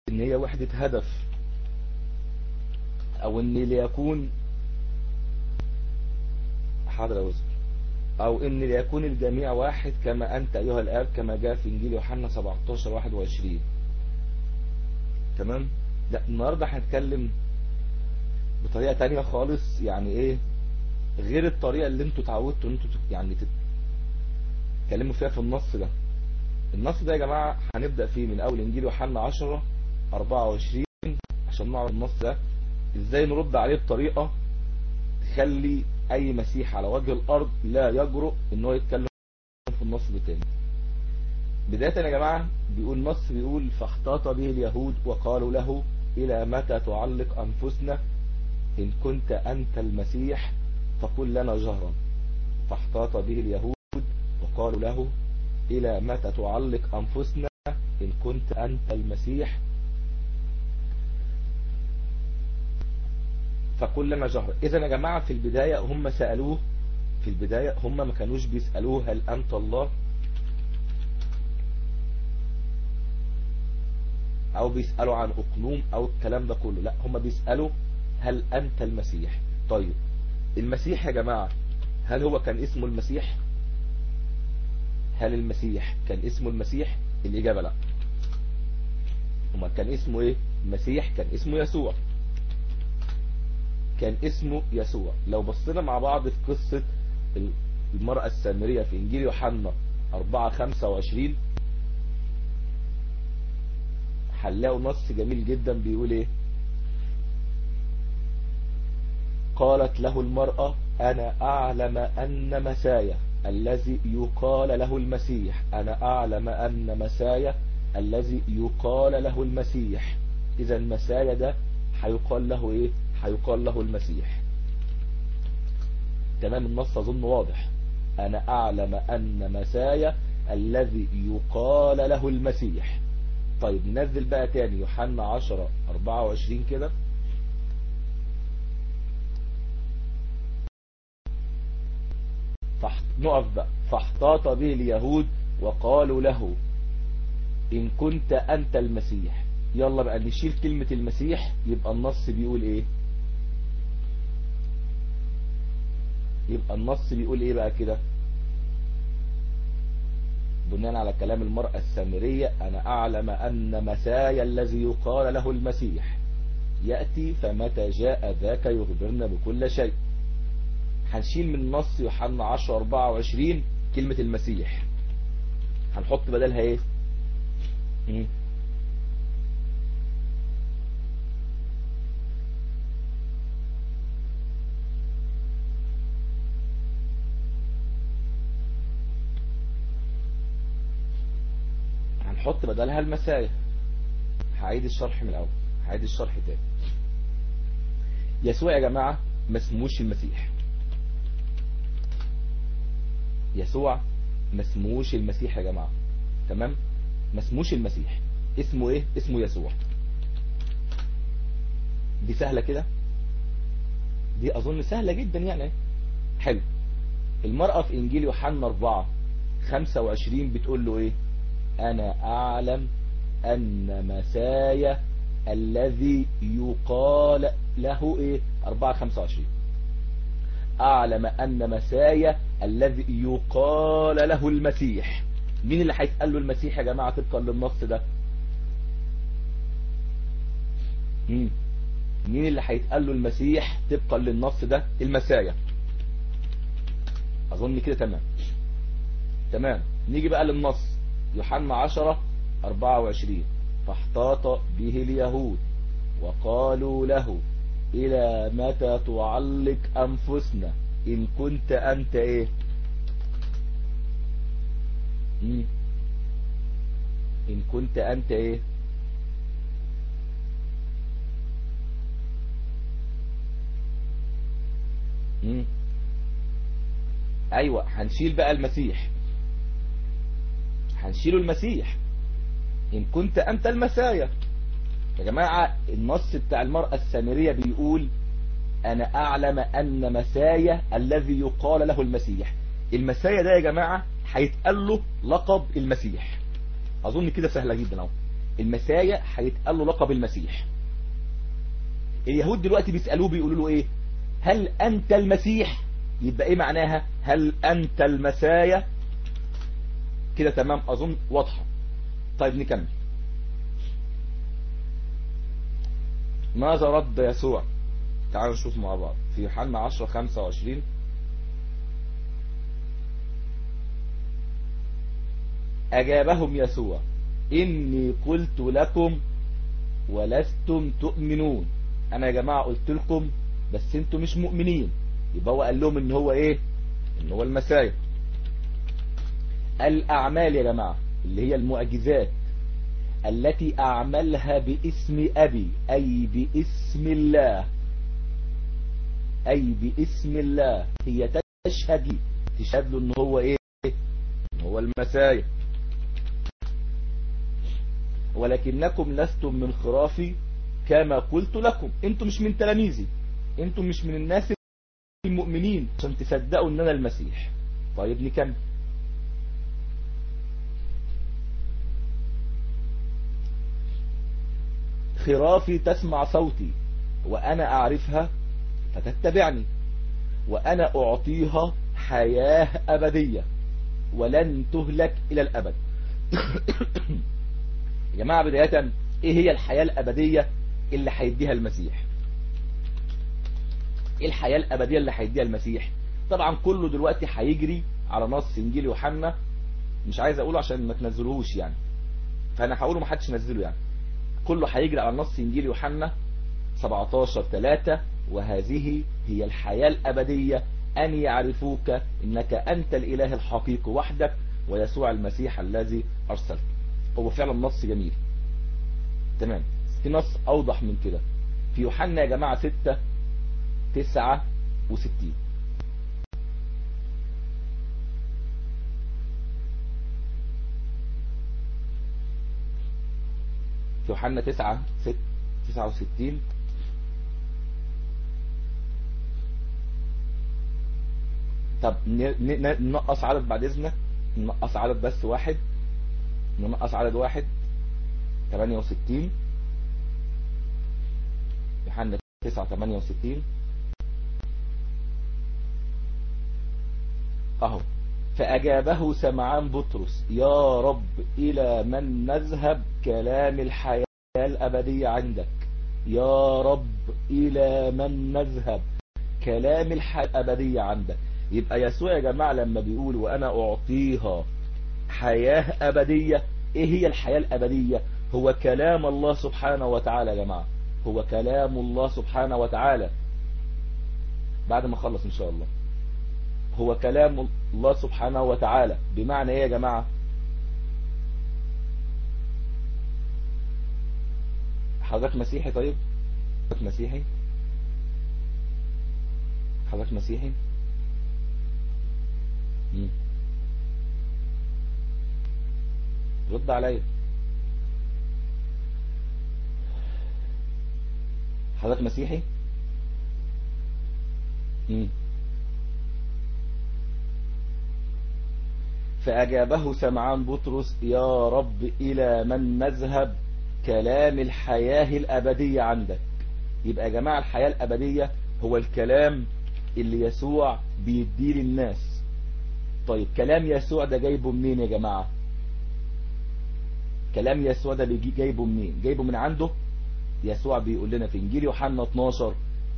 ان هي وحدة هدف او ان ليكون حاضر يا وزر او ان ليكون الجميع واحد كما انت ايها الاب كما جاء في انجيل يوحنا 17 21 تمام لا النهاردة هنتكلم بطريقة تانية خالص يعني ايه غير الطريقة اللي انتوا تعودتوا انتوا يعني تتكلموا فيها في النص ده النص ده يا جماعة هنبدأ فيه من اول انجيل يوحنا 10 24 عشان نعرف النص ده ازاي نرد عليه بطريقة تخلي اي مسيح على وجه الارض لا يجرؤ ان هو يتكلم في النص ده تاني بداية يا جماعة بيقول نص بيقول فاحتاط به اليهود وقالوا له الى متى تعلق انفسنا ان كنت انت المسيح فقل لنا جهرا فاحتاط به اليهود وقالوا له الى متى تعلق انفسنا ان كنت انت المسيح فقل لنا جهرا اذا يا جماعة في البداية هم سألوه في البداية هم ما كانوش بيسألوه هل انت الله او بيسألوا عن اقنوم او الكلام ده كله لا هم بيسألوا هل انت المسيح طيب المسيح يا جماعة هل هو كان اسمه المسيح هل المسيح كان اسمه المسيح الاجابة لا وما كان اسمه ايه المسيح كان اسمه يسوع كان اسمه يسوع لو بصينا مع بعض في قصة المرأة السامرية في انجيل يوحنا 4 25 هنلاقوا نص جميل جدا بيقول ايه قالت له المرأة انا اعلم ان مسايا الذي يقال له المسيح انا اعلم ان مسايا الذي يقال له المسيح اذا مسايا ده هيقال له ايه هيقال له المسيح تمام النص اظن واضح انا اعلم ان مسايا الذي يقال له المسيح طيب ننزل بقى تاني يوحنا 10 24 كده نقف بقى فاحتاط به اليهود وقالوا له إن كنت أنت المسيح يلا بقى نشيل كلمة المسيح يبقى النص بيقول إيه يبقى النص بيقول إيه بقى كده بناء على كلام المرأة السامرية أنا أعلم أن مسايا الذي يقال له المسيح يأتي فمتى جاء ذاك يخبرنا بكل شيء هنشيل من نص يوحنا 10 24 كلمة المسيح هنحط بدلها ايه مم. هنحط بدلها المسايا هعيد الشرح من الاول هعيد الشرح تاني يسوع يا جماعة ما اسموش المسيح يسوع ما اسموش المسيح يا جماعة تمام ما اسموش المسيح اسمه ايه اسمه يسوع دي سهلة كده دي اظن سهلة جدا يعني حلو المرأة في انجيل يوحنا 4 25 بتقول له ايه انا اعلم ان مسايا الذي يقال له ايه 4 25 اعلم ان مسايا الذي يقال له المسيح مين اللي هيتقال له المسيح يا جماعة طبقا للنص ده مين مين اللي هيتقال له المسيح طبقا للنص ده المسايا اظن كده تمام تمام نيجي بقى للنص يوحنا 10 24 فاحتاط به اليهود وقالوا له الى متى تعلق انفسنا ان كنت انت ايه مم. ان كنت انت ايه مم. ايوه هنشيل بقى المسيح هنشيله المسيح ان كنت انت المسايا يا جماعة النص بتاع المرأة السامرية بيقول انا اعلم ان مسايا الذي يقال له المسيح المسايا ده يا جماعة هيتقال له لقب المسيح اظن كده سهلة جدا اهو المسايا هيتقال له لقب المسيح اليهود دلوقتي بيسألوه بيقولوا له ايه هل انت المسيح يبقى ايه معناها هل انت المسايا كده تمام اظن واضحة طيب نكمل ماذا رد يسوع تعالوا نشوف مع بعض في يوحنا 10 25 أجابهم يسوع إني قلت لكم ولستم تؤمنون أنا يا جماعة قلت لكم بس انتم مش مؤمنين يبقى هو قال لهم إن هو إيه إن هو المسايا الأعمال يا جماعة اللي هي المعجزات التي أعملها باسم أبي أي باسم الله أي باسم الله هي تشهد لي تشهد له إن هو إيه إن هو المسايا ولكنكم لستم من خرافي كما قلت لكم انتم مش من تلاميذي انتم مش من الناس المؤمنين عشان تصدقوا ان انا المسيح طيب نكمل خرافي تسمع صوتي وانا اعرفها فتتبعني وانا اعطيها حياة ابدية ولن تهلك الى الابد يا جماعة بداية ايه هي الحياة الابدية اللي هيديها المسيح ايه الحياة الابدية اللي هيديها المسيح طبعا كله دلوقتي هيجري على نص انجيل يوحنا مش عايز اقوله عشان ما تنزلوهوش يعني فانا هقوله ما حدش ينزله يعني كله هيجري على نص انجيل يوحنا 17 3 وهذه هي الحياة الابدية ان يعرفوك انك انت الاله الحقيقي وحدك ويسوع المسيح الذي ارسلك هو فعلا نص جميل تمام في نص اوضح من كده في يوحنا يا جماعة 6 69 في يوحنا 9 6 69 طب ننقص عدد بعد اذنك ننقص عدد بس واحد ننقص عدد واحد 68 يوحنا 9 68 اهو فأجابه سمعان بطرس يا رب إلى من نذهب كلام الحياة الأبدية عندك يا رب إلى من نذهب كلام الحياة الأبدية عندك يبقى يسوع يا جماعة لما بيقول وأنا أعطيها حياة أبدية إيه هي الحياة الأبدية هو كلام الله سبحانه وتعالى يا جماعة هو كلام الله سبحانه وتعالى بعد ما خلص إن شاء الله هو كلام الله سبحانه وتعالى بمعنى ايه يا جماعة حضرتك مسيحي طيب حضرتك مسيحي حضرتك مسيحي مم. رد عليا حضرتك مسيحي مم. فأجابه سمعان بطرس يا رب إلى من نذهب كلام الحياة الأبدية عندك يبقى يا جماعة الحياة الأبدية هو الكلام اللي يسوع بيديه للناس طيب كلام يسوع ده جايبه منين يا جماعة كلام يسوع ده بيجي جايبه منين جايبه من عنده يسوع بيقول لنا في انجيل يوحنا 12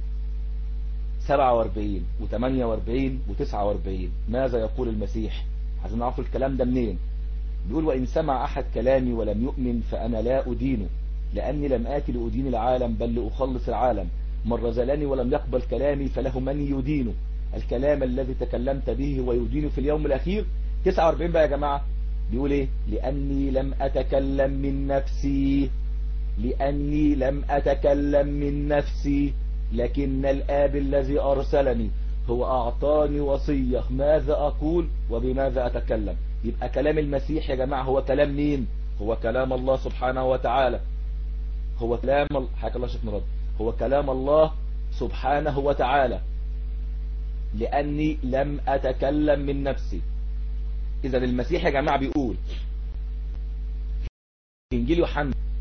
47 و48 و49 ماذا يقول المسيح عايزين نعرف الكلام ده منين بيقول وإن سمع أحد كلامي ولم يؤمن فأنا لا أدينه لأني لم آتي لأدين العالم بل لأخلص العالم من رزلني ولم يقبل كلامي فله من يدينه الكلام الذي تكلمت به ويدينه في اليوم الأخير 49 بقى يا جماعة بيقول ايه لأني لم أتكلم من نفسي لأني لم أتكلم من نفسي لكن الآب الذي أرسلني هو أعطاني وصية ماذا أقول وبماذا أتكلم يبقى كلام المسيح يا جماعة هو كلام مين هو كلام الله سبحانه وتعالى هو كلام حكى الله شيخ مراد هو كلام الله سبحانه وتعالى لأني لم أتكلم من نفسي إذا المسيح يا جماعة بيقول في إنجيل يوحنا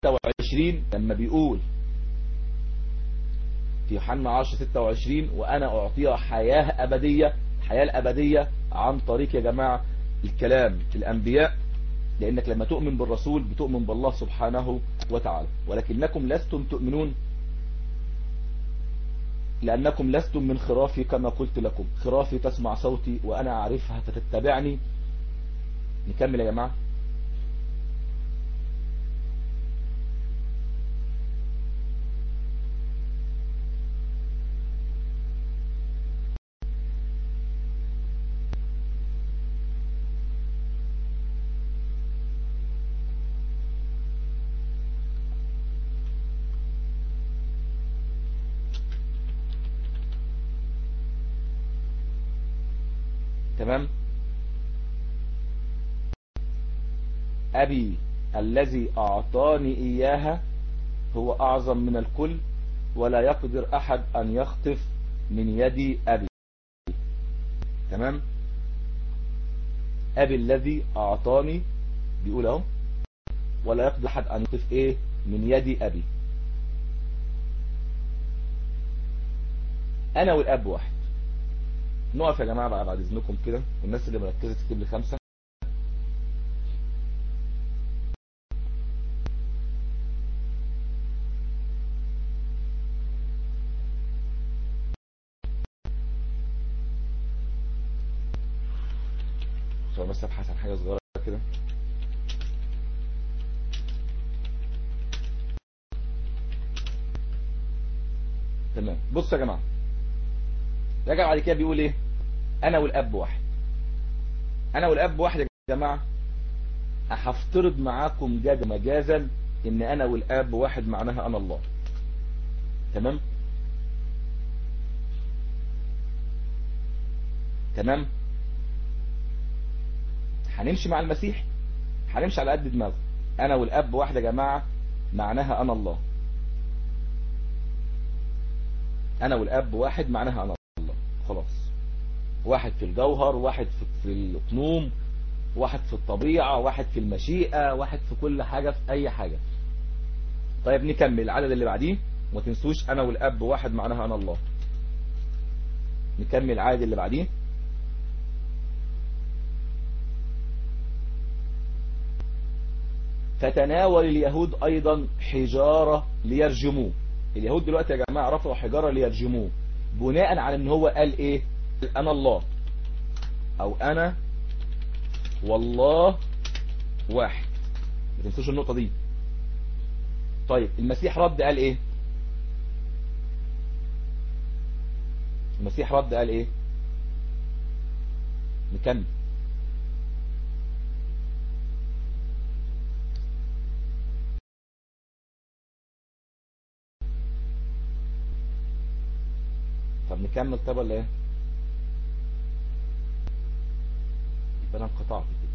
26 لما بيقول في يوحنا 10 26 وانا اعطيها حياة ابدية الحياة الابدية عن طريق يا جماعة الكلام الانبياء لانك لما تؤمن بالرسول بتؤمن بالله سبحانه وتعالى ولكنكم لستم تؤمنون لأنكم لستم من خرافي كما قلت لكم خرافي تسمع صوتي وأنا أعرفها فتتبعني نكمل يا جماعة تمام أبي الذي أعطاني إياها هو أعظم من الكل ولا يقدر أحد أن يخطف من يدي أبي تمام أبي الذي أعطاني بيقول اهو ولا يقدر أحد أن يخطف إيه من يدي أبي أنا والأب واحد نقف يا جماعة بقى بعد إذنكم كده والناس اللي مركزة تكتب لي خمسة عشان بس ابحث عن حاجة صغيرة كده تمام بصوا يا جماعة رجع بعد كده بيقول ايه انا والاب واحد انا والاب واحد يا جماعة هفترض معاكم جد مجازا ان انا والاب واحد معناها انا الله تمام تمام هنمشي مع المسيح هنمشي على قد دماغه انا والاب واحد يا جماعة معناها انا الله انا والاب واحد معناها انا الله خلاص واحد في الجوهر واحد في, في الاقنوم واحد في الطبيعة واحد في المشيئة واحد في كل حاجة في اي حاجة طيب نكمل العدد اللي بعديه وما تنسوش انا والاب واحد معناها انا الله نكمل العدد اللي بعديه فتناول اليهود ايضا حجارة ليرجموه اليهود دلوقتي يا جماعة رفعوا حجارة ليرجموه بناء على ان هو قال ايه انا الله او انا والله واحد ما تنسوش النقطة دي طيب المسيح رد قال ايه المسيح رد قال ايه نكمل طب نكمل طب ولا ايه يبقى انا انقطعت كده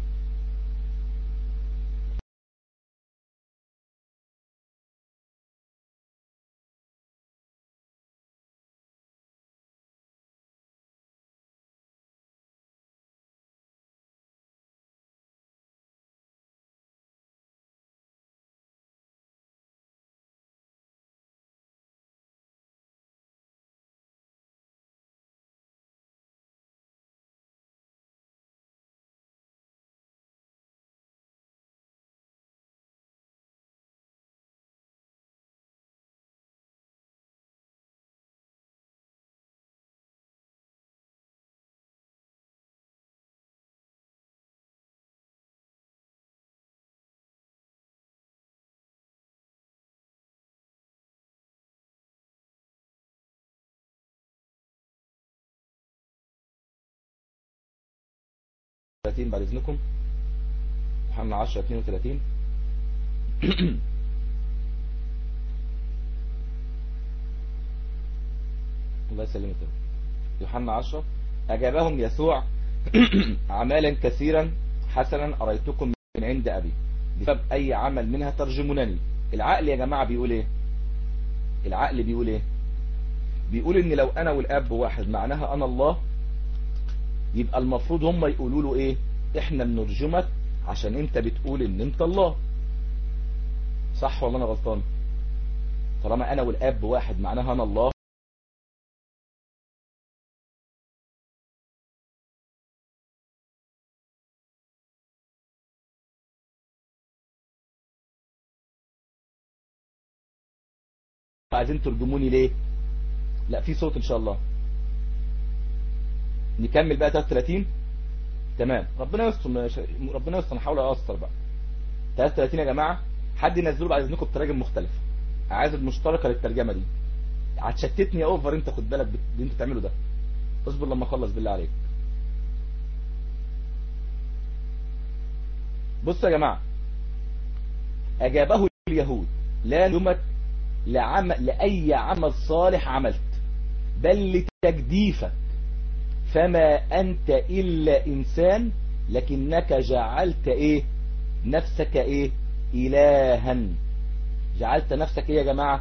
ثلاثين بعد اذنكم يوحنا 10 32 الله يسلمك يوحنا 10 أجابهم يسوع أعمالا كثيرا حسنا أريتكم من عند أبي بسبب أي عمل منها ترجمونني العقل يا جماعة بيقول إيه العقل بيقول إيه بيقول إن لو أنا والأب واحد معناها أنا الله يبقى المفروض هم يقولوا له ايه احنا بنرجمك عشان انت بتقول ان انت الله صح ولا انا غلطان طالما انا والاب واحد معناها انا الله عايزين ترجموني ليه لا في صوت ان شاء الله نكمل بقى 33 تمام ربنا يستر ربنا يستر نحاول اقصر بقى 33 يا جماعه حد ينزله بعد اذنكم بتراجم مختلفه عايز المشتركه للترجمه دي هتشتتني يا اوفر انت خد بالك اللي انت بتعمله ده اصبر لما اخلص بالله عليك بصوا يا جماعه اجابه اليهود لا نمت لعمل لأي عمل صالح عملت بل لتجديفك فما أنت إلا إنسان لكنك جعلت إيه نفسك إيه إلها جعلت نفسك إيه يا جماعة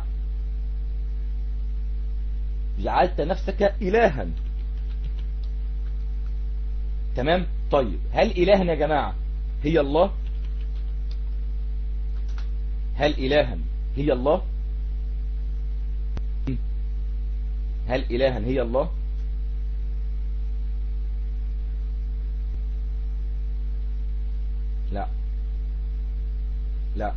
جعلت نفسك إلها تمام طيب هل إلها يا جماعة هي الله هل إلها هي الله هل إلها هي الله لا لا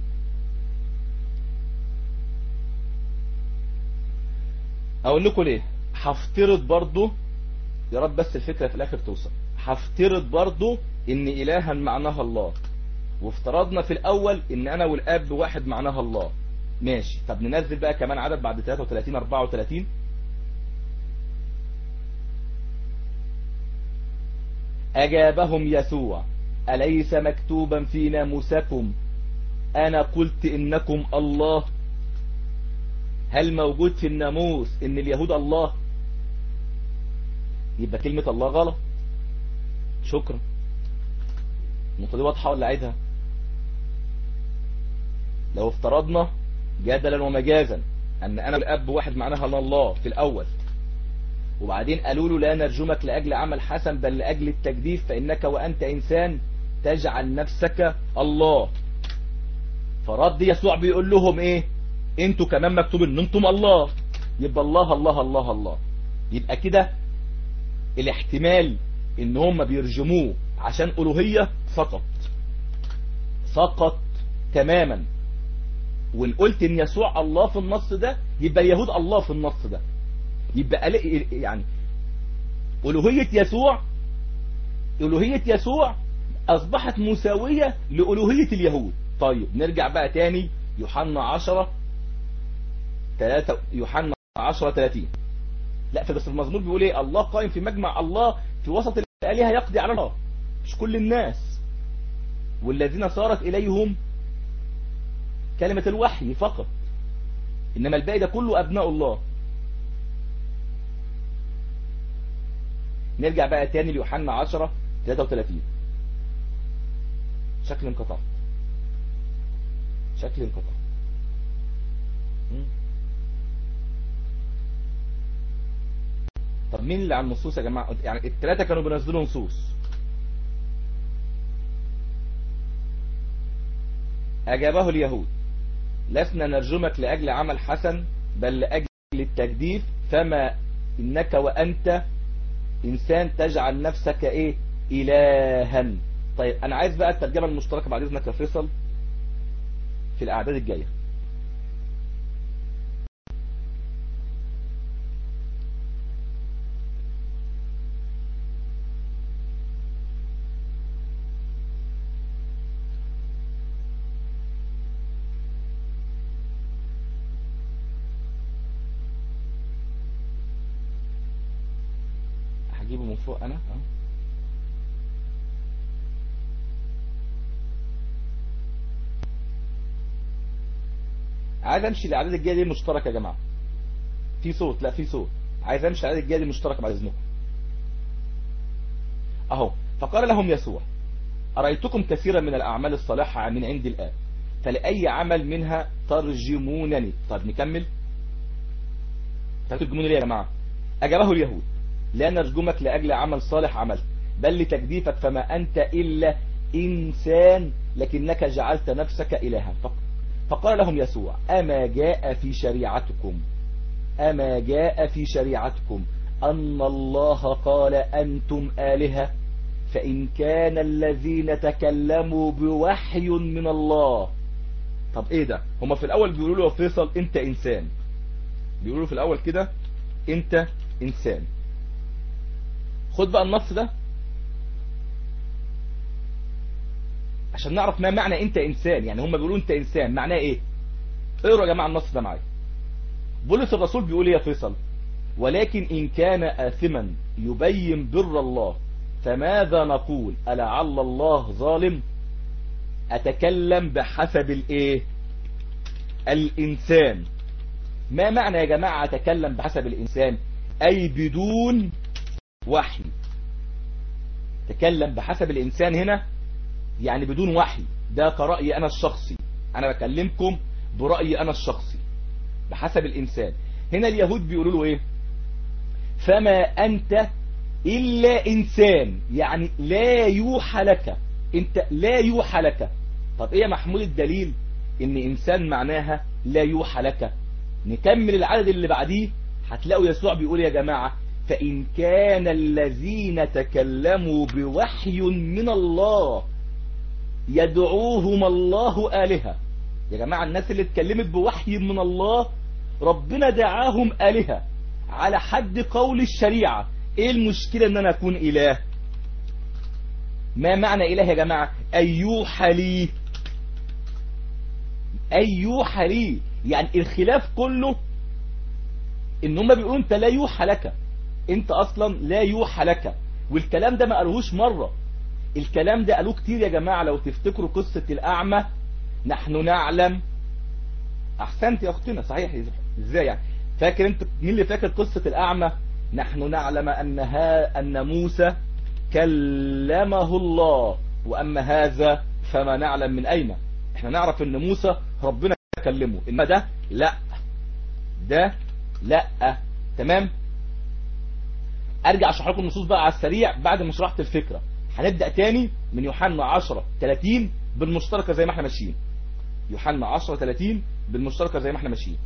اقول لكم ليه هفترض برضو يا رب بس الفكرة في الاخر توصل هفترض برضو ان الها معناها الله وافترضنا في الاول ان انا والاب واحد معناها الله ماشي طب ننزل بقى كمان عدد بعد 33 34 أجابهم يسوع أليس مكتوبا في ناموسكم أنا قلت إنكم الله هل موجود في الناموس إن اليهود الله يبقى كلمة الله غلط شكرا النقطة دي واضحة ولا عيدها لو افترضنا جدلا ومجازا أن أنا والأب واحد معناها الله في الأول وبعدين قالوا له لا نرجمك لأجل عمل حسن بل لأجل التجديف فإنك وأنت إنسان تجعل نفسك الله فرد يسوع بيقول لهم إيه انتوا كمان مكتوب ان انتم الله يبقى الله الله الله الله يبقى كده الاحتمال ان هم بيرجموه عشان ألوهية سقط سقط تماما وان قلت ان يسوع الله في النص ده يبقى اليهود الله في النص ده يبقى يعني ألوهية يسوع ألوهية يسوع أصبحت مساوية لألوهية اليهود طيب نرجع بقى تاني يوحنا 10 3 يوحنا 10 30 لا في بس المزمور بيقول ايه الله قائم في مجمع الله في وسط الآلهة يقضي على الله مش كل الناس والذين صارت إليهم كلمة الوحي فقط إنما الباقي ده كله أبناء الله نرجع بقى تاني ليوحنا 10 33 شكل انقطع شكل انقطع طب مين اللي على النصوص يا جماعة يعني الثلاثة كانوا بينزلوا نصوص أجابه اليهود لسنا نرجمك لأجل عمل حسن بل لأجل التجديف فما إنك وأنت إنسان تجعل نفسك إيه إلها طيب أنا عايز بقى الترجمة المشتركة بعد إذنك يا فيصل في الأعداد الجاية هجيبه من فوق أنا أه. عايز امشي الاعداد الجايه دي مشتركه يا جماعه في صوت لا في صوت عايز امشي الاعداد الجايه دي مشتركه بعد اذنكم اهو فقال لهم يسوع ارايتكم كثيرا من الاعمال الصالحه من عند الاب فلاي عمل منها ترجمونني طيب نكمل ترجموني ليه يا جماعه اجابه اليهود لا نرجمك لاجل عمل صالح عملت بل لتجديفك فما انت الا انسان لكنك جعلت نفسك الها فقط فقال لهم يسوع أما جاء في شريعتكم أما جاء في شريعتكم أن الله قال أنتم آلهة فإن كان الذين تكلموا بوحي من الله طب ايه ده هما في الاول بيقولوا له يا فيصل انت انسان بيقولوا في الاول كده انت انسان خد بقى النص ده عشان نعرف ما معنى انت انسان يعني هم بيقولوا انت انسان معناه ايه اقروا يا جماعه النص ده معايا بولس الرسول بيقول ايه يا فيصل ولكن ان كان آثما يبين بر الله فماذا نقول ألعل الله ظالم أتكلم بحسب الإيه الإنسان ما معنى يا جماعة أتكلم بحسب الإنسان أي بدون وحي تكلم بحسب الإنسان هنا يعني بدون وحي ده كرأيي أنا الشخصي أنا بكلمكم برأيي أنا الشخصي بحسب الإنسان هنا اليهود بيقولوا له إيه فما أنت إلا إنسان يعني لا يوحى لك أنت لا يوحى لك طب إيه يا محمود الدليل إن إنسان معناها لا يوحى لك نكمل العدد اللي بعديه هتلاقوا يسوع بيقول يا جماعة فإن كان الذين تكلموا بوحي من الله يدعوهم الله آلهة يا جماعة الناس اللي اتكلمت بوحي من الله ربنا دعاهم آلهة على حد قول الشريعة ايه المشكلة ان انا اكون اله ما معنى اله يا جماعة ايوحى لي ايوحى لي يعني الخلاف كله ان هم بيقولوا انت لا يوحى لك انت اصلا لا يوحى لك والكلام ده ما قالوهوش مرة الكلام ده قالوه كتير يا جماعة لو تفتكروا قصة الاعمى نحن نعلم احسنت يا اختنا صحيح ازاي يعني فاكر انت مين اللي فاكر قصة الاعمى نحن نعلم أنها أن موسى كلمه الله وأما هذا فما نعلم من أين احنا نعرف أن موسى ربنا كلمه إنما ده لا ده لا تمام أرجع أشرح لكم النصوص بقى على السريع بعد ما شرحت الفكرة هنبدأ تاني من يوحنا 10 30 بالمشتركة زي ما احنا ماشيين يوحنا 10 30 بالمشتركة زي ما احنا ماشيين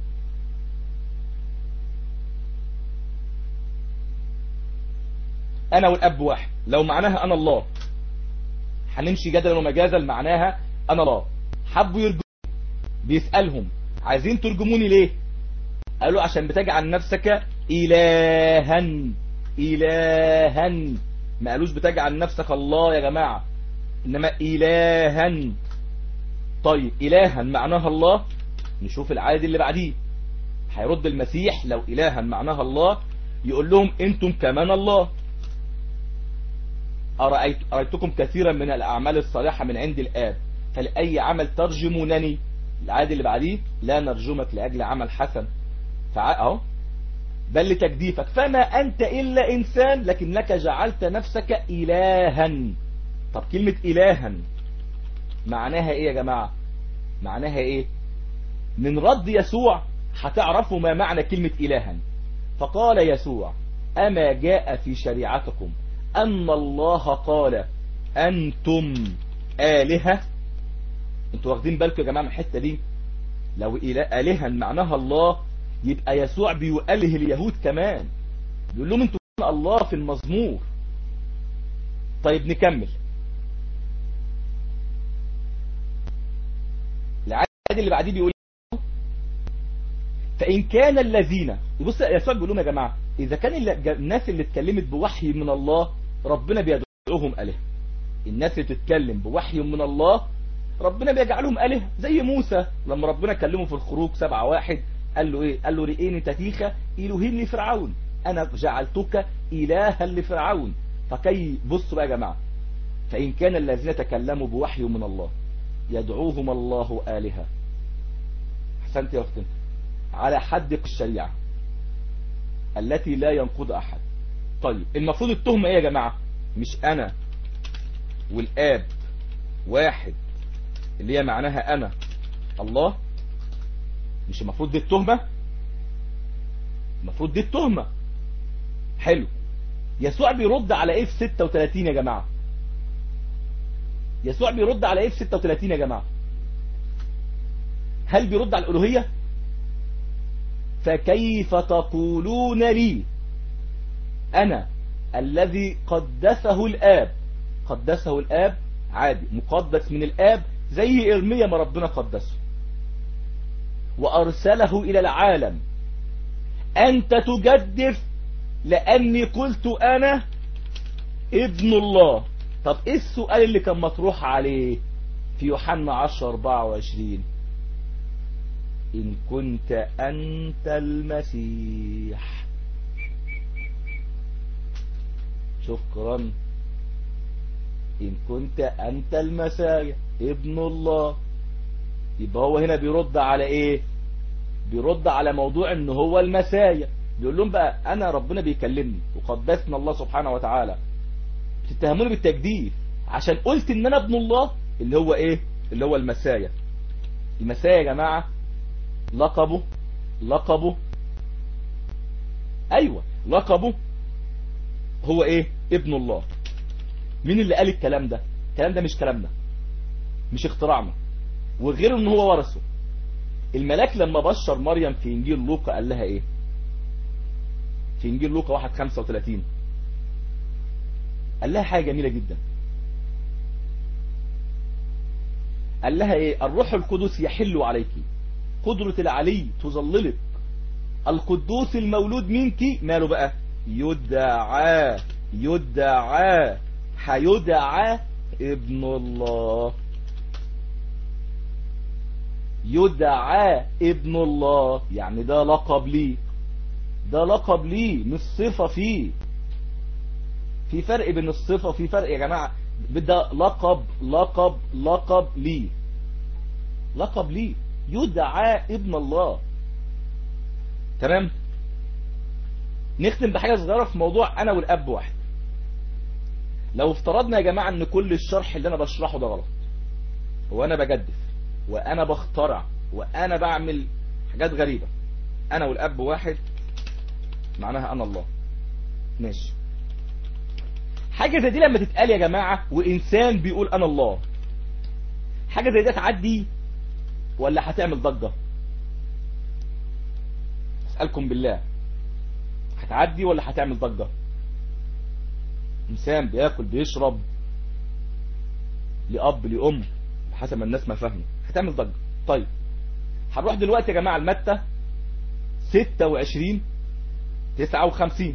انا والاب واحد لو معناها انا الله هنمشي جدلا ومجازا معناها انا الله حبوا يرجموا بيسألهم عايزين ترجموني ليه قالوا عشان بتجعل نفسك الها الها ما قالوش بتجعل نفسك الله يا جماعة انما الها طيب الها معناها الله نشوف العدد اللي بعديه هيرد المسيح لو الها معناها الله يقول لهم انتم كمان الله أرأيت أرأيتكم كثيرا من الأعمال الصالحة من عند الآب فلأي عمل ترجمونني العادي اللي بعديه لا نرجمك لأجل عمل حسن فأهو بل لتجديفك فما أنت إلا إنسان لكنك جعلت نفسك إلها طب كلمة إلها معناها إيه يا جماعة معناها إيه من رد يسوع هتعرفوا ما معنى كلمة إلها فقال يسوع أما جاء في شريعتكم أن الله قال أنتم آلهة انتوا واخدين بالكم يا جماعة من الحتة دي لو آلهة معناها الله يبقى يسوع بيؤله اليهود كمان بيقول لهم انتوا الله في المزمور طيب نكمل العدد اللي بعديه بيقول فإن كان الذين بص يسوع بيقول لهم يا جماعة إذا كان الناس اللي اتكلمت بوحي من الله ربنا بيدعوهم آلهة الناس اللي تتكلم بوحي من الله ربنا بيجعلهم آلهة زي موسى لما ربنا كلمه في الخروج سبعة واحد قال له ايه قال له رئيني تتيخة إلهين لفرعون أنا جعلتك إلها لفرعون فكي بصوا بقى يا جماعة فإن كان الذين تكلموا بوحي من الله يدعوهم الله آلهة أحسنت يا أختنا على حد الشريعة التي لا ينقض أحد طيب المفروض التهمة ايه يا جماعة مش انا والاب واحد اللي هي معناها انا الله مش المفروض دي التهمة المفروض دي التهمة حلو يسوع بيرد على ايه في 36 يا جماعة يسوع بيرد على ايه في 36 يا جماعة هل بيرد على الألوهية فكيف تقولون لي أنا الذي قدسه الآب قدسه الآب عادي مقدس من الآب زي إرميا ما ربنا قدسه وأرسله إلى العالم أنت تجدف لأني قلت أنا ابن الله طب إيه السؤال اللي كان مطروح عليه في يوحنا 10 24 إن كنت أنت المسيح شكرا إن كنت أنت المسيح ابن الله يبقى هو هنا بيرد على إيه بيرد على موضوع إن هو المسايا بيقول لهم بقى أنا ربنا بيكلمني وقدسنا الله سبحانه وتعالى بتتهموني بالتجديد عشان قلت إن أنا ابن الله اللي هو إيه اللي هو المسايا المسايا يا جماعة لقبه لقبه أيوة لقبه هو إيه ابن الله مين اللي قال الكلام ده الكلام ده مش كلامنا مش اختراعنا وغير ان هو ورثه الملاك لما بشر مريم في انجيل لوقا قال لها ايه في انجيل لوقا 1 35 قال لها حاجه جميله جدا قال لها ايه الروح القدس يحل عليك قدرة العلي تظللك القدوس المولود منك ماله بقى يدعى يدعى هيدعى ابن الله يدعى ابن الله يعني ده لقب ليه ده لقب ليه مش صفة فيه في فرق بين الصفة في فرق يا جماعة ده لقب لقب لقب ليه لقب ليه يدعى ابن الله تمام نختم بحاجة صغيرة في موضوع انا والاب واحد لو افترضنا يا جماعة ان كل الشرح اللي انا بشرحه ده غلط وانا بجدف وانا بخترع وانا بعمل حاجات غريبة انا والاب واحد معناها انا الله ماشي حاجة زي دي لما تتقال يا جماعة وانسان بيقول انا الله حاجة زي دي تعدي ولا هتعمل ضجة اسألكم بالله هتعدي ولا هتعمل ضجة انسان بياكل بيشرب لأب لأم حسب ما الناس ما فهموا هتعمل ضجة طيب هنروح دلوقتي يا جماعة المتة 26 59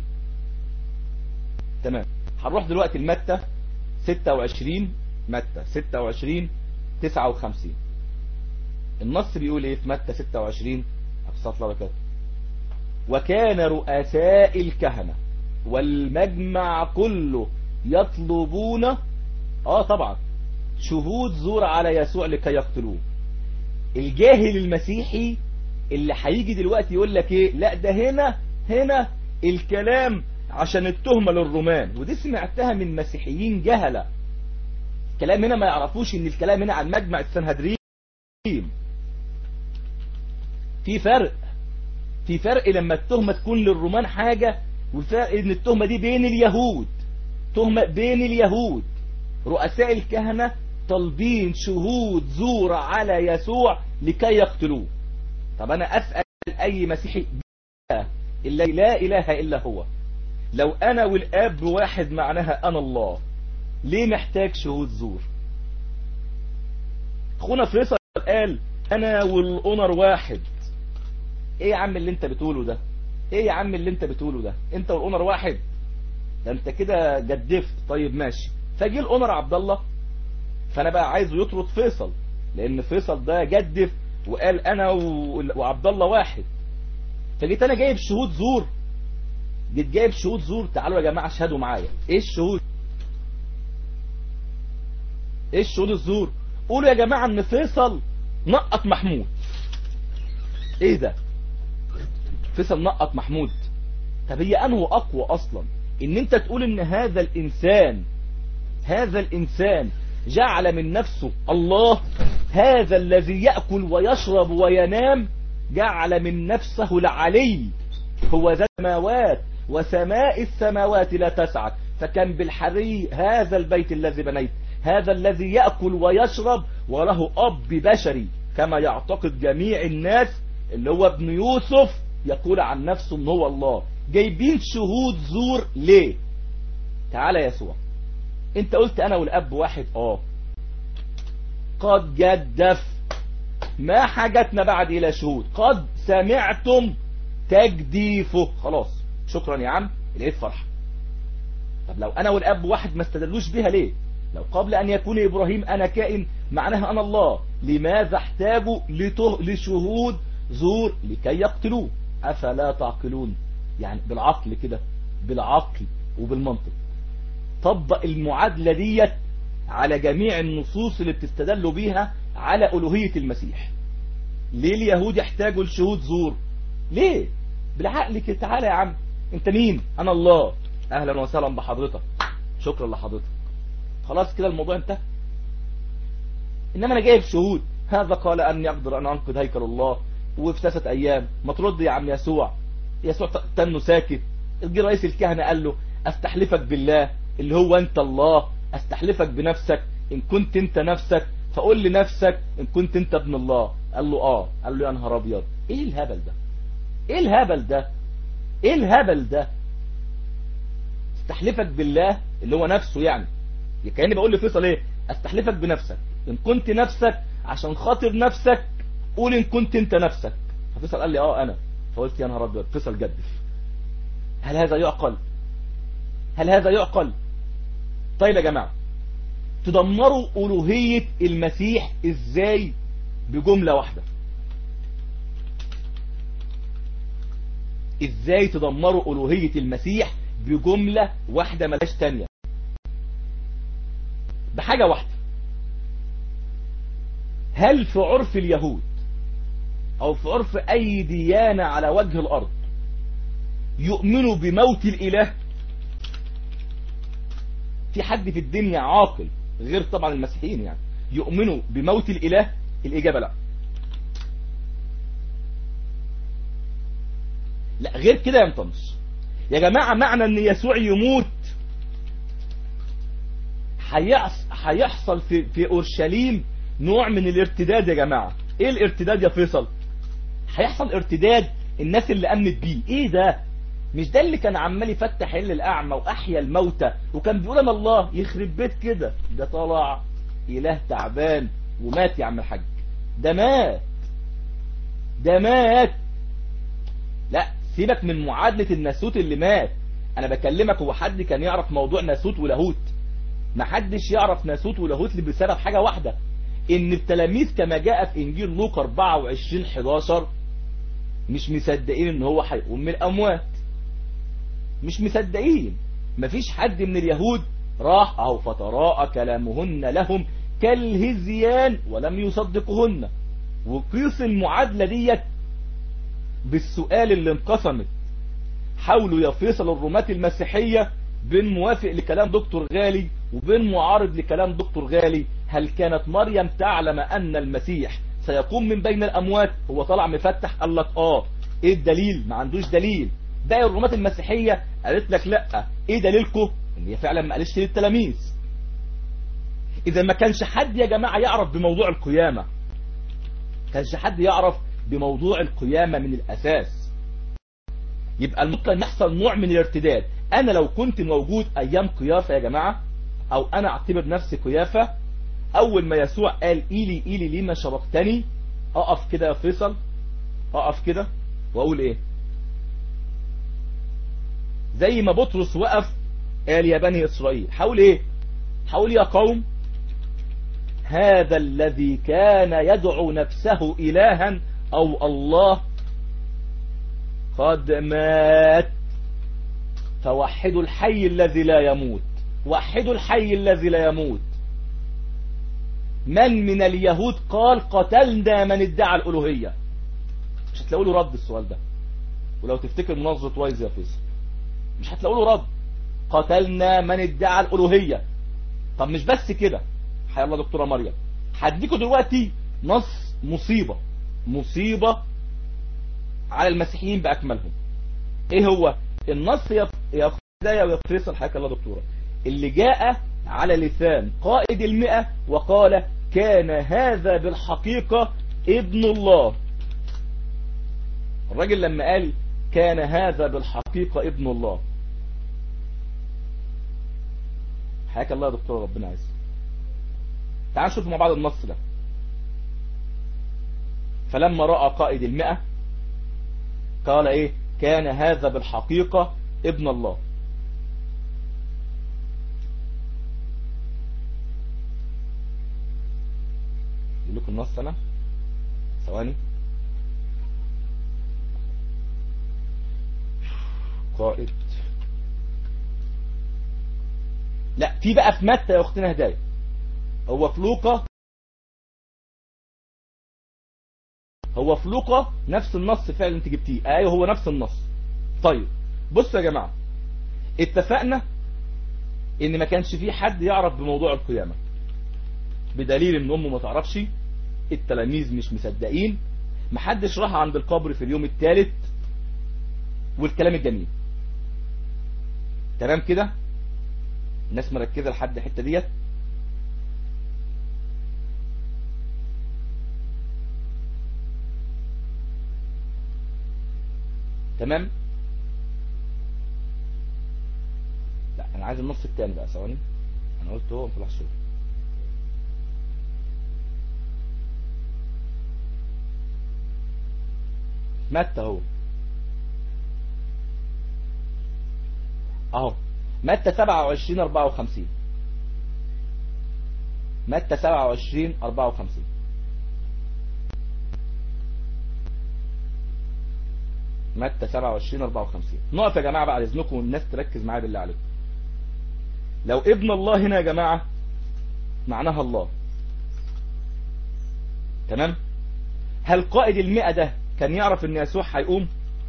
تمام هنروح دلوقتي المتة 26 متة 26 59 النص بيقول ايه في متة 26 أقصى الله وكذا وكان رؤساء الكهنة والمجمع كله يطلبون اه طبعا شهود زور على يسوع لكي يقتلوه الجاهل المسيحي اللي هيجي دلوقتي يقول لك ايه لا ده هنا هنا الكلام عشان التهمة للرومان ودي سمعتها من مسيحيين جهلة الكلام هنا ما يعرفوش ان الكلام هنا عن مجمع السنهدرين في فرق في فرق لما التهمة تكون للرومان حاجة وفرق ان التهمة دي بين اليهود تهمة بين اليهود رؤساء الكهنة طالبين شهود زور على يسوع لكي يقتلوه طب انا اسأل اي مسيحي إلا لا اله الا هو لو انا والاب واحد معناها انا الله ليه محتاج شهود زور اخونا فيصل قال انا والاونر واحد ايه يا عم اللي انت بتقوله ده ايه يا عم اللي انت بتقوله ده انت والاونر واحد ده انت كده جدفت طيب ماشي فجي الاونر عبد الله فانا بقى عايزه يطرد فيصل لان فيصل ده جدف وقال انا وعبد الله واحد فجيت انا جايب شهود زور جيت جايب شهود زور تعالوا يا جماعه اشهدوا معايا ايه الشهود ايه الشهود الزور قولوا يا جماعه ان فيصل نقط محمود ايه ده فيصل نقط محمود طب هي انه اقوى اصلا ان انت تقول ان هذا الانسان هذا الانسان جعل من نفسه الله هذا الذي يأكل ويشرب وينام جعل من نفسه العلي هو ذا السماوات وسماء السماوات لا تسعك فكان بالحري هذا البيت الذي بنيت هذا الذي يأكل ويشرب وله أب بشري كما يعتقد جميع الناس اللي هو ابن يوسف يقول عن نفسه ان هو الله جايبين شهود زور ليه تعالى يا يسوع انت قلت انا والاب واحد اه قد جدف ما حاجتنا بعد الى شهود قد سمعتم تجديفه خلاص شكرا يا عم لقيت فرحة طب لو انا والاب واحد ما استدلوش بيها ليه لو قبل ان يكون ابراهيم انا كائن معناها انا الله لماذا احتاجوا لته... لشهود زور لكي يقتلوه افلا تعقلون يعني بالعقل كده بالعقل وبالمنطق طبق المعادلة ديت على جميع النصوص اللي بتستدلوا بيها على ألوهية المسيح ليه اليهود يحتاجوا لشهود زور ليه بالعقل كده تعالى يا عم انت مين انا الله اهلا وسهلا بحضرتك شكرا لحضرتك خلاص كده الموضوع انتهى انما انا جايب شهود هذا قال اني اقدر ان انقذ هيكل الله وفي ثلاثة ايام ما ترد يا عم يسوع يسوع تنه ساكت جه رئيس الكهنة قال له استحلفك بالله اللي هو انت الله استحلفك بنفسك ان كنت انت نفسك فقول لنفسك ان كنت انت ابن الله قال له اه قال له يا نهار ابيض ايه الهبل ده ايه الهبل ده ايه الهبل ده استحلفك بالله اللي هو نفسه يعني كأني بقول لفيصل ايه استحلفك بنفسك ان كنت نفسك عشان خاطر نفسك قول ان كنت انت نفسك ففيصل قال لي اه انا فقلت يا نهار ابيض فيصل جدف هل هذا يعقل هل هذا يعقل طيب يا جماعة تدمروا ألوهية المسيح ازاي بجملة واحدة ازاي تدمروا ألوهية المسيح بجملة واحدة ملاش تانية بحاجة واحدة هل في عرف اليهود او في عرف اي ديانة على وجه الارض يؤمنوا بموت الاله في حد في الدنيا عاقل غير طبعا المسيحيين يعني يؤمنوا بموت الاله الاجابة لا لا غير كده يا مطنش يا جماعة معنى ان يسوع يموت هيحصل في, في اورشليم نوع من الارتداد يا جماعة ايه الارتداد يا فيصل هيحصل ارتداد الناس اللي امنت بيه ايه ده مش ده اللي كان عمال يفتح عين الاعمى واحيا الموتى وكان بيقول انا الله يخرب بيت كده ده طلع اله تعبان ومات يا عم الحاج ده مات ده مات لا سيبك من معادلة الناسوت اللي مات انا بكلمك هو حد كان يعرف موضوع ناسوت ولاهوت ما حدش يعرف ناسوت ولاهوت بسبب حاجة واحدة ان التلاميذ كما جاء في انجيل لوقا 24 11 مش مصدقين ان هو هيقوم من الاموات مش مصدقين مفيش حد من اليهود راح او فتراء كلامهن لهم كالهزيان ولم يصدقهن وقيس المعادلة ديت بالسؤال اللي انقسمت حاولوا يا فيصل الرومات المسيحية بين موافق لكلام دكتور غالي وبين معارض لكلام دكتور غالي هل كانت مريم تعلم ان المسيح سيقوم من بين الاموات هو طلع مفتح قال لك اه ايه الدليل ما عندوش دليل باقي الرومات المسيحية قالت لك لا ايه دليلكم ان هي فعلا ما قالتش للتلاميذ اذا ما كانش حد يا جماعة يعرف بموضوع القيامة كانش حد يعرف بموضوع القيامة من الاساس يبقى المطلق يحصل نوع من الارتداد انا لو كنت موجود ايام قيافة يا جماعة او انا اعتبر نفسي قيافة اول ما يسوع قال ايلي ايلي لما شرقتني اقف كده يا فيصل اقف كده واقول ايه زي ما بطرس وقف قال يا بني اسرائيل حاول ايه حاول يا قوم هذا الذي كان يدعو نفسه الها او الله قد مات فوحدوا الحي الذي لا يموت وحدوا الحي الذي لا يموت من من اليهود قال قتلنا من ادعى الالوهيه مش هتلاقوا له رد السؤال ده ولو تفتكر مناظره وايز يا فيصل مش هتلاقوا له رد قتلنا من ادعى الالوهيه طب مش بس كده حيا الله دكتوره مريم هديكوا دلوقتي نص مصيبه مصيبه على المسيحيين باكملهم ايه هو النص يا يا بدايه ويا فيصل حياك الله دكتوره اللي جاء على لسان قائد المئة وقال كان هذا بالحقيقة ابن الله الراجل لما قال كان هذا بالحقيقة ابن الله حياك الله يا دكتور ربنا عز تعال نشوف مع بعض النص ده فلما رأى قائد المئة قال ايه كان هذا بالحقيقة ابن الله يقول لكم النص انا ثواني قائد لا في بقى في متى يا اختنا هدايه هو في لوقا هو في لوقا نفس النص فعلا انت جبتيه ايوه هو نفس النص طيب بصوا يا جماعه اتفقنا ان ما كانش في حد يعرف بموضوع القيامه بدليل ان امه ما تعرفش التلاميذ مش مصدقين محدش راح عند القبر في اليوم الثالث والكلام الجميل تمام كده الناس مركزه لحد الحته ديت تمام لا انا عايز النص التاني بقى ثواني انا قلت هو ما طلعش هو متى هو اهو متى 27 54 متى 27 54 متى 27 54 نقف يا جماعه بعد اذنكم والناس تركز معايا بالله عليكم لو ابن الله هنا يا جماعه معناها الله تمام هل قائد المئة ده كان يعرف ان يسوع هيقوم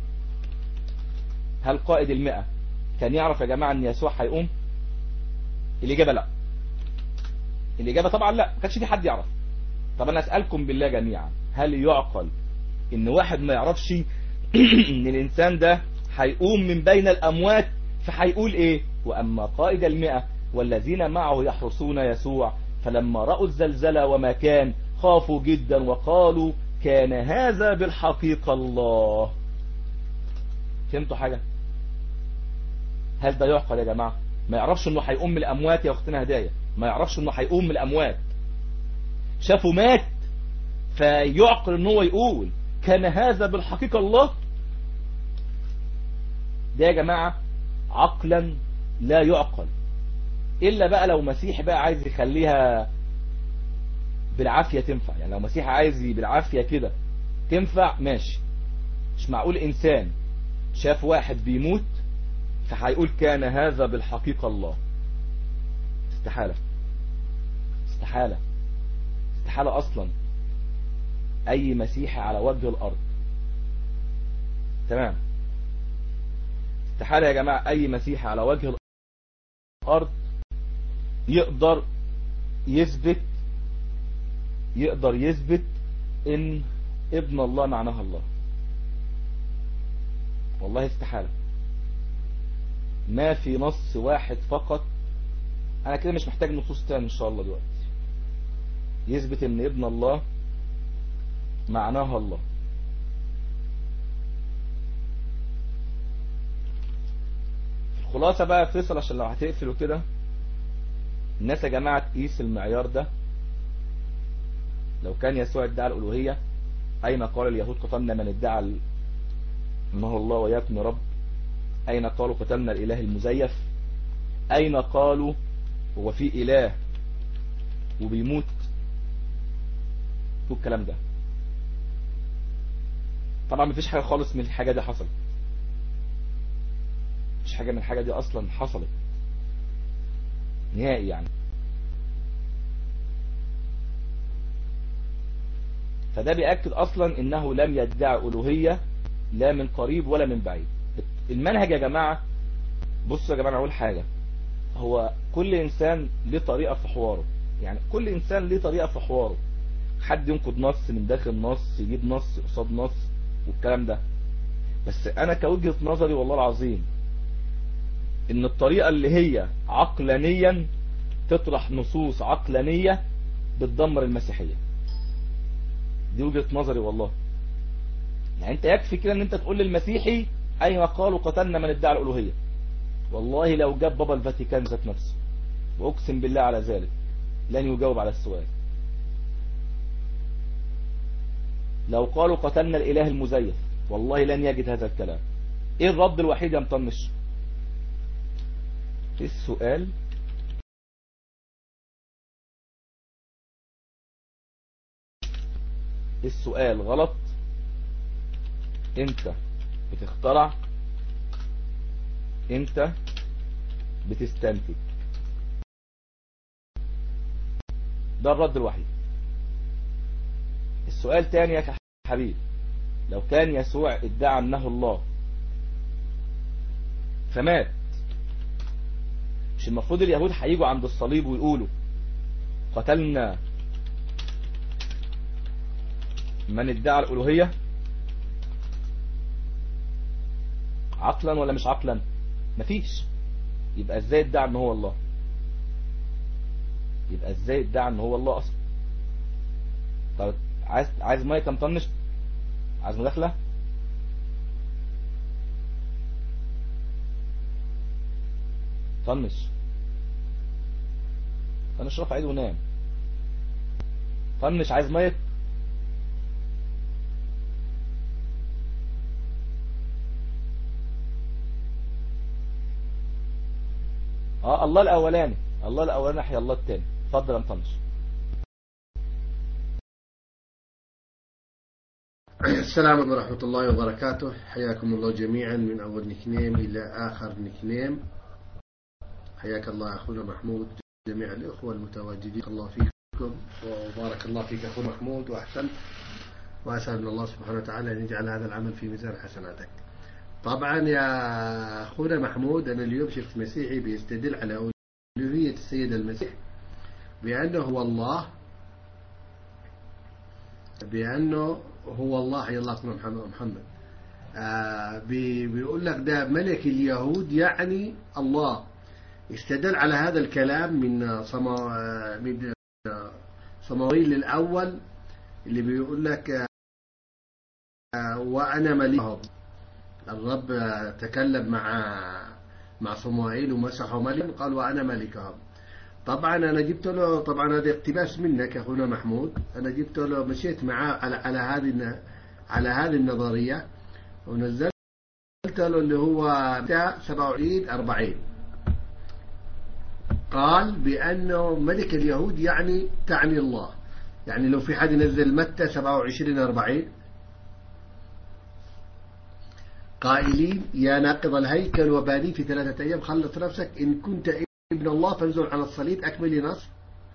هل قائد المئة كان يعرف يا جماعة ان يسوع هيقوم الاجابة لا الاجابة طبعا لا ما كانش في حد يعرف طب انا اسألكم بالله جميعا هل يعقل ان واحد ما يعرفش ان الانسان ده هيقوم من بين الاموات فهيقول ايه واما قائد المئة والذين معه يحرسون يسوع فلما رأوا الزلزلة وما كان خافوا جدا وقالوا كان هذا بالحقيقة الله فهمتوا حاجة هل ده يعقل يا جماعة ما يعرفش انه هيقوم من الاموات يا اختنا هداية ما يعرفش انه هيقوم من الاموات شافوا مات فيعقل ان هو يقول كان هذا بالحقيقة الله ده يا جماعة عقلا لا يعقل الا بقى لو مسيح بقى عايز يخليها بالعافية تنفع يعني لو مسيح عايز بالعافية كده تنفع ماشي مش معقول انسان شاف واحد بيموت فهيقول كان هذا بالحقيقة الله استحالة استحالة استحالة اصلا اي مسيحي على وجه الارض تمام استحالة يا جماعة اي مسيحي على وجه الارض يقدر يثبت يقدر يثبت ان ابن الله معناها الله والله استحالة ما في نص واحد فقط انا كده مش محتاج نصوص تاني ان شاء الله دلوقتي يثبت ان ابن الله معناها الله الخلاصة بقى فيصل عشان لو هتقفلوا كده الناس يا جماعة تقيس المعيار ده لو كان يسوع ادعى الألوهية أين قال اليهود قتلنا من ادعى انه الله وياكم رب أين قالوا قتلنا الإله المزيف أين قالوا هو في إله وبيموت والكلام ده طبعا مفيش حاجة خالص من الحاجة دي حصلت مفيش حاجة من الحاجة دي أصلا حصلت نهائي يعني فده بيأكد أصلا إنه لم يدعي ألوهية لا من قريب ولا من بعيد المنهج يا جماعة بصوا يا جماعة أقول حاجة هو كل إنسان ليه طريقة في حواره يعني كل إنسان ليه طريقة في حواره حد ينقد نص من داخل نص يجيب نص قصاد نص والكلام ده بس أنا كوجهة نظري والله العظيم إن الطريقة اللي هي عقلانيا تطرح نصوص عقلانية بتدمر المسيحية دي وجهة نظري والله يعني انت يكفي كده ان انت تقول للمسيحي ايما قالوا قتلنا من ادعى الالوهية والله لو جاب بابا الفاتيكان ذات نفسه واقسم بالله على ذلك لن يجاوب على السؤال لو قالوا قتلنا الاله المزيف والله لن يجد هذا الكلام ايه الرد الوحيد يا مطنش السؤال السؤال غلط انت بتخترع انت بتستنتج ده الرد الوحيد السؤال تاني يا حبيب لو كان يسوع ادعى انه الله فمات مش المفروض اليهود هيجوا عند الصليب ويقولوا قتلنا من ادعى الألوهية عقلا ولا مش عقلا مفيش يبقى ازاي ادعى ان هو الله يبقى ازاي ادعى ان هو الله اصلا طب عايز عايز مايك مطنش عايز مداخله طنش طنش رفع ايده ونام طنش عايز مايك اه الله الاولاني الله الاولاني حي الله التاني اتفضل يا مطنش السلام عليكم ورحمة الله وبركاته حياكم الله جميعا من أول نكنيم إلى آخر نكنيم حياك الله أخونا محمود جميع الإخوة المتواجدين الله فيكم وبارك الله فيك أخو محمود وأحسن وأسأل من الله سبحانه وتعالى أن يجعل هذا العمل في ميزان حسناتك طبعا يا أخونا محمود أنا اليوم شفت مسيحي بيستدل على ألوهية السيد المسيح بأنه هو الله بأنه هو الله حي الله اسمه محمد, محمد. آه بيقول لك ده ملك اليهود يعني الله استدل على هذا الكلام من صما من صمويل الأول اللي بيقول لك آه وأنا ملكهم الرب تكلم مع مع صموئيل ومسحه ملك قال وأنا ملكهم طبعا أنا جبت له طبعا هذا اقتباس منك يا أخونا محمود أنا جبت له مشيت معاه على على هذه على هذه النظرية ونزلت له اللي هو 27 40 قال بأنه ملك اليهود يعني تعني الله يعني لو في حد ينزل متى 27 40 قائلين يا ناقض الهيكل وباني في ثلاثة أيام خلص نفسك إن كنت ابن الله فانزل على الصليب أكمل نص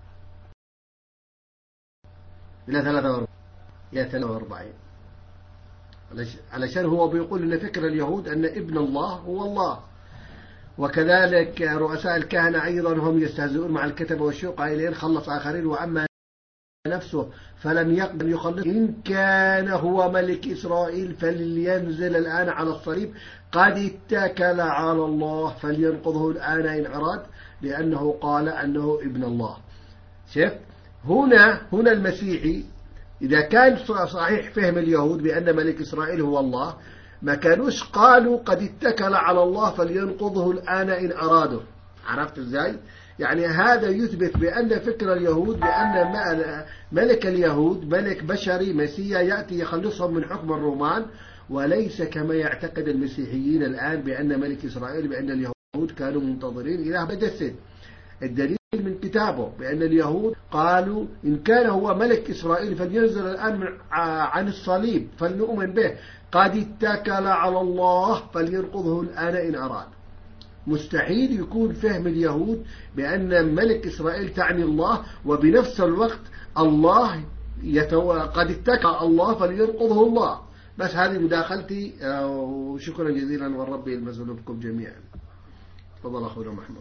إلى 43 إلى 43 علشان هو بيقول إن فكر اليهود أن ابن الله هو الله وكذلك رؤساء الكهنة أيضا هم يستهزئون مع الكتب والشيوخ قائلين خلص آخرين وأما نفسه فلم يقبل يخلص إن كان هو ملك إسرائيل فلينزل الآن على الصليب قد اتكل على الله فلينقضه الآن إن أراد لأنه قال أنه ابن الله شف هنا هنا المسيحي إذا كان صحيح فهم اليهود بأن ملك إسرائيل هو الله ما كانوش قالوا قد اتكل على الله فلينقضه الآن إن أراده عرفت إزاي؟ يعني هذا يثبت بأن فكر اليهود بأن ملك اليهود ملك بشري مسيا يأتي يخلصهم من حكم الرومان وليس كما يعتقد المسيحيين الآن بأن ملك إسرائيل بأن اليهود كانوا منتظرين إله مجسد الدليل من كتابه بأن اليهود قالوا إن كان هو ملك إسرائيل فلينزل الآن عن الصليب فلنؤمن به قد اتكل على الله فلينقضه الآن إن أراد مستحيل يكون فهم اليهود بأن ملك إسرائيل تعني الله وبنفس الوقت الله يتو... قد اتكى الله فلينقضه الله بس هذه مداخلتي وشكرا جزيلا والرب المسؤول بكم جميعا تفضل أخونا محمود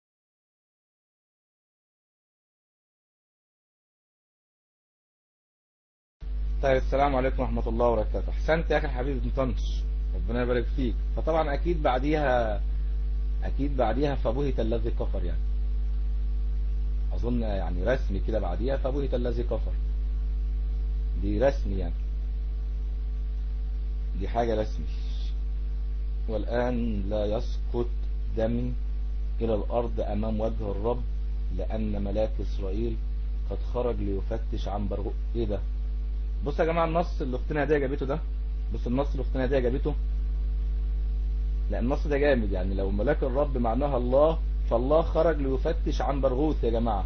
طيب السلام عليكم ورحمة الله وبركاته احسنت يا اخي حبيبي مطنش ربنا يبارك فيك فطبعا اكيد بعديها اكيد بعديها فبهت الذي كفر يعني اظن يعني رسمي كده بعديها فبهت الذي كفر دي رسمي يعني دي حاجة رسمي والآن لا يسقط دم إلى الأرض أمام وجه الرب لأن ملاك إسرائيل قد خرج ليفتش عن برغو إيه ده بص يا جماعة النص اللي اختنا هدية جابته ده بص النص اللي اختنا هدية جابته لا النص ده جامد يعني لو ملاك الرب معناها الله فالله خرج ليفتش عن برغوث يا جماعة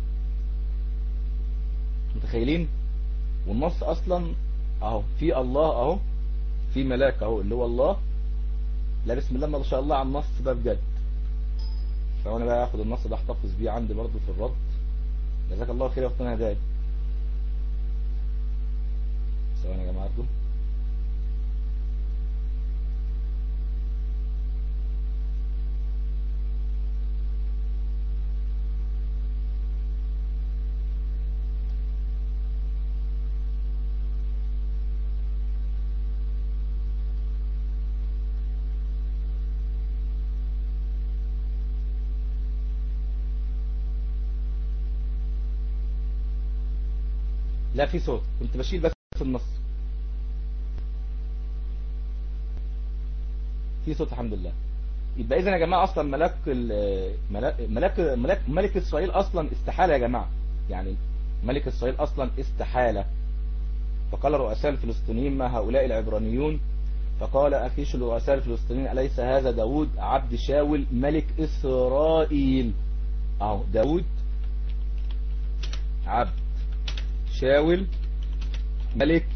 متخيلين والنص اصلا اهو في الله اهو في ملاك اهو اللي هو الله لا بسم الله ما شاء الله على النص ده بجد فانا بقى اخد النص ده احتفظ بيه عندي برضو في الرد جزاك الله خير يا اختنا هدايا ثواني يا جماعه ارجو لا في صوت كنت بشيل بس في النص في صوت الحمد لله يبقى اذا يا جماعه اصلا ملاك ملاك ملاك ملاك ملك اسرائيل اصلا استحاله يا جماعه يعني ملك اسرائيل اصلا استحاله فقال رؤساء الفلسطينيين ما هؤلاء العبرانيون فقال أخيش الرؤساء الفلسطينيين أليس هذا داود عبد شاول ملك إسرائيل أهو داود عبد شاول ملك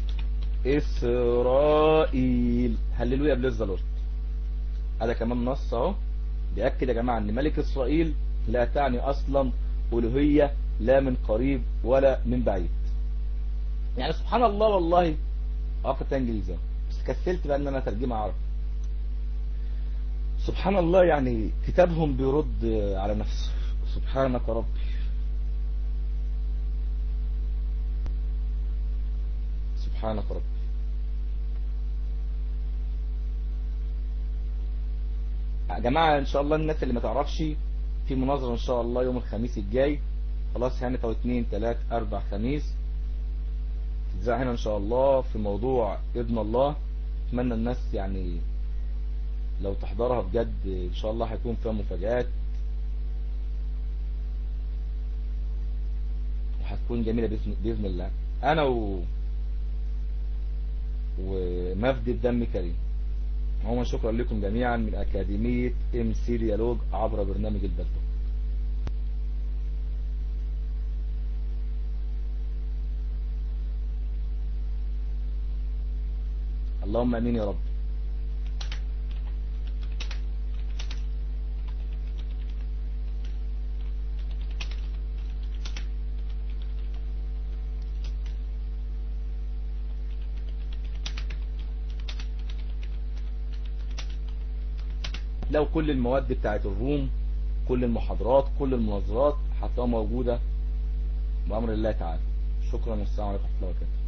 إسرائيل هللويا بلز لورد هذا كمان نص اهو بيأكد يا جماعة ان ملك إسرائيل لا تعني أصلا ألوهية لا من قريب ولا من بعيد يعني سبحان الله والله أقف انجليزي بس كسلت بقى ان انا ترجمة عربي سبحان الله يعني كتابهم بيرد على نفسه سبحانك ربي سبحانك ربي يا جماعة ان شاء الله الناس اللي ما تعرفش في مناظرة ان شاء الله يوم الخميس الجاي خلاص هانت او اتنين تلات اربع خميس تتذاع هنا ان شاء الله في موضوع ابن الله اتمنى الناس يعني لو تحضرها بجد ان شاء الله هيكون فيها مفاجآت وهتكون جميلة بإذن, بإذن الله انا و ومفدي الدم كريم عموما شكرا لكم جميعا من أكاديمية ام سي ديالوج عبر برنامج البلتو اللهم امين يا رب لو كل المواد بتاعت الروم كل المحاضرات كل المناظرات هتبقى موجودة بأمر الله تعالى شكرا والسلام عليكم ورحمة الله وبركاته